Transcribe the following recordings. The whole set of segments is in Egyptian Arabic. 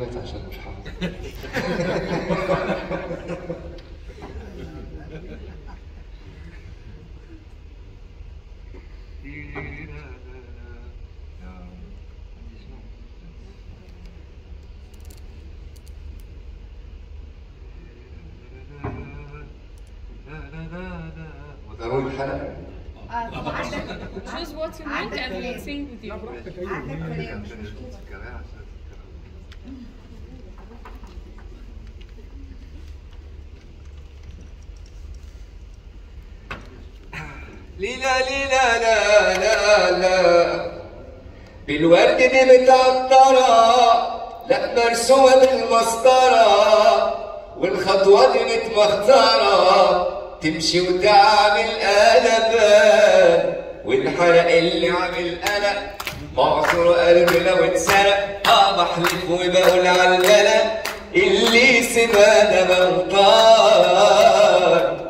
الكلمات عشان مش حافظ وضروري الحلقة Choose what you want and we'll sing with you. عندك كلام مش مشكلة ليلا ليلا لا لا لا بالورد دي متعطرة لا مرسومة بالمسطرة والخطوة دي متمخترة تمشي وتعمل قلبان والحرق اللي عامل قلق معصر قلبي لو اتسرق اه بحلف وبقول على الملأ اللي سمانة غلطان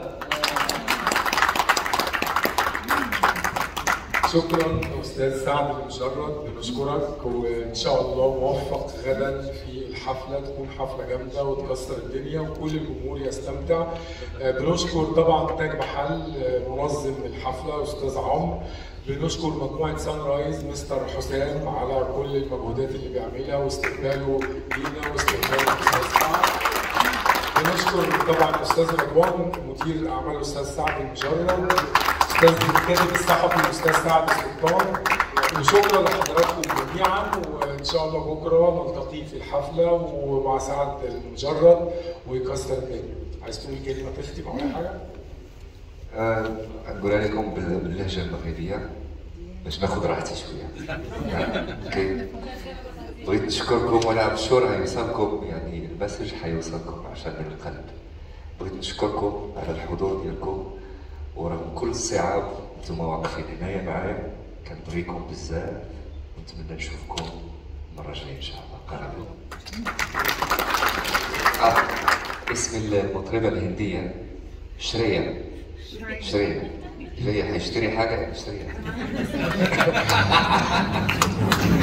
شكرا استاذ سعد المشرد بنشكرك وان شاء الله موفق غدا في الحفله تكون حفله جامده وتكسر الدنيا وكل الجمهور يستمتع آه، بنشكر طبعا تاج محل آه، منظم الحفله استاذ عمرو بنشكر مجموعه سان رايز مستر حسام على كل المجهودات اللي بيعملها واستقباله لينا واستقباله استاذ سعد بنشكر طبعا استاذ رضوان مدير الاعمال الاستاذ سعد المجرد استاذ الكاتب الصحفي الاستاذ سعد سلطان وشكرا لحضراتكم جميعا وان شاء الله بكره نلتقي في الحفله ومع سعد المجرد ويكسر الدنيا عايز تقول كلمه تختم او اي حاجه؟ آه، أقول لكم بال- باللهجة المغربية باش ناخذ راحتي شوية اوكي بغيت نشكركم وانا مشهور هيوصلكم يعني المسج حيوصلكم عشان من القلب بغيت نشكركم على الحضور ديالكم ورغم كل الصعاب انتم واقفين هنايا معايا كنبغيكم بزاف ونتمنى نشوفكم المرة الجاية ان شاء الله قريبا آه. اسم المطربة الهندية شريا شريا جاي حيشتري حاجة يشتريها